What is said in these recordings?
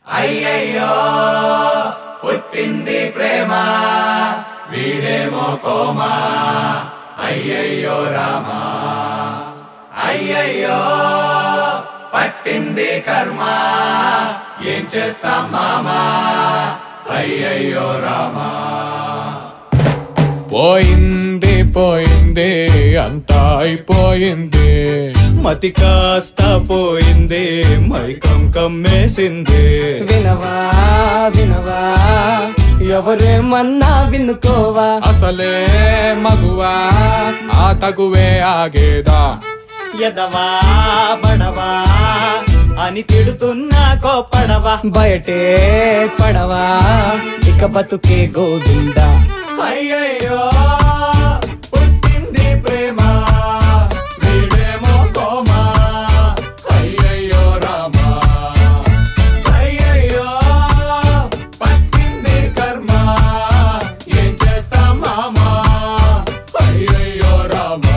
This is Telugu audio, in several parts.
అయ్యయ్యో పుట్టింది ప్రేమ వీడేమో కోమా అయ్యయ్యో రామా అయ్యయ్యో పట్టింది కర్మ ఏం చేస్తాం మామా అయ్యయ్యో రామా పోయింది పోయింది అంతా అయిపోయింది మతి కాస్త పోయింది మైకం కమ్మేసింది వినవా వినవా ఎవరేమన్నా వినుకోవా అసలే మగువా ఆ తగువే ఆగేదా ఎదవా బడవా అని తిడుతున్నా కోపడవా బయటే పడవా ఇక బతుకే గోవిందా అయ్యయ్యో పుట్టింది ప్రేమ వీడేమో కోమా అయ్యయ్యో రామా అయ్యయ్యో పట్టింది కర్మ ఏం చేస్తాం మామా అయ్యయ్యో రామా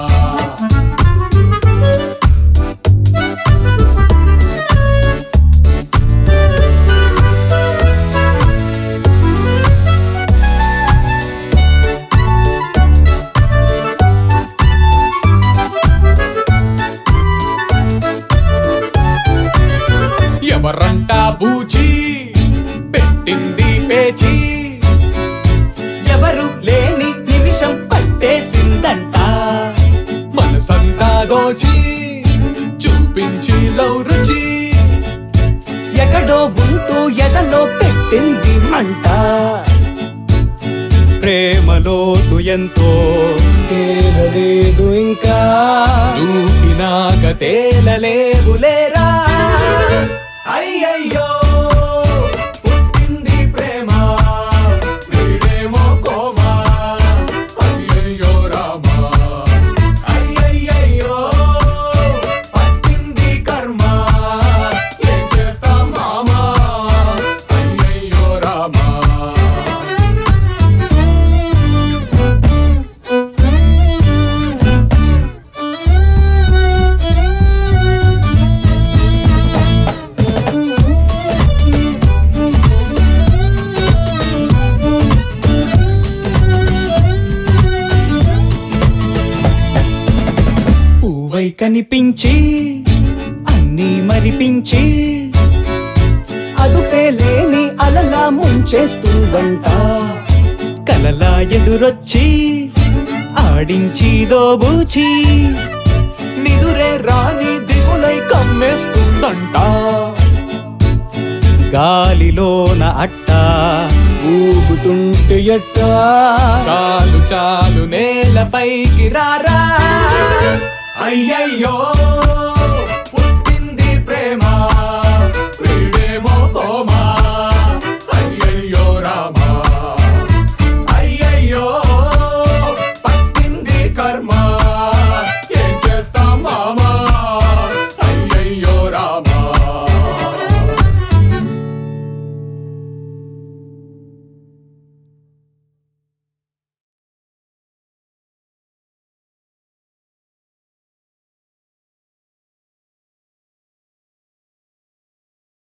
ఎవరంట బూచి పెట్టింది పేచి ఎవరు లేని నిమిషం పట్టేసిందంట మనసంతా దోచి చూపించి లవ్ రుచి ఎక్కడో ఉంటూ ఎదలో పెట్టింది మంట ప్రేమలోతు ఎంతో తేలలేదు ఇంకా దూకినాక తేలలేవులేరా అయ్యయ్యో పుట్టింది ప్రేమ వీడేమో కోమా అయ్యయ్యో రామా అయ్యయ్యో పట్టింది కర్మ ఏం చేస్తాం మామా అయ్యయ్యో రామా పువ్వై కనిపించి అన్నీ మరిపించి అదుపే లేని అలలా ముంచేస్తుందంట కలలా ఎదురొచ్చి ఆడించి దోబూచి నిదురే రాని దిగులై కమ్మేస్తుందంట గాలిలోన అట్ట ఊగుతుంటే ఎట్టా చాలు చాలు నేలపైకి రారా అయ్యయ్యో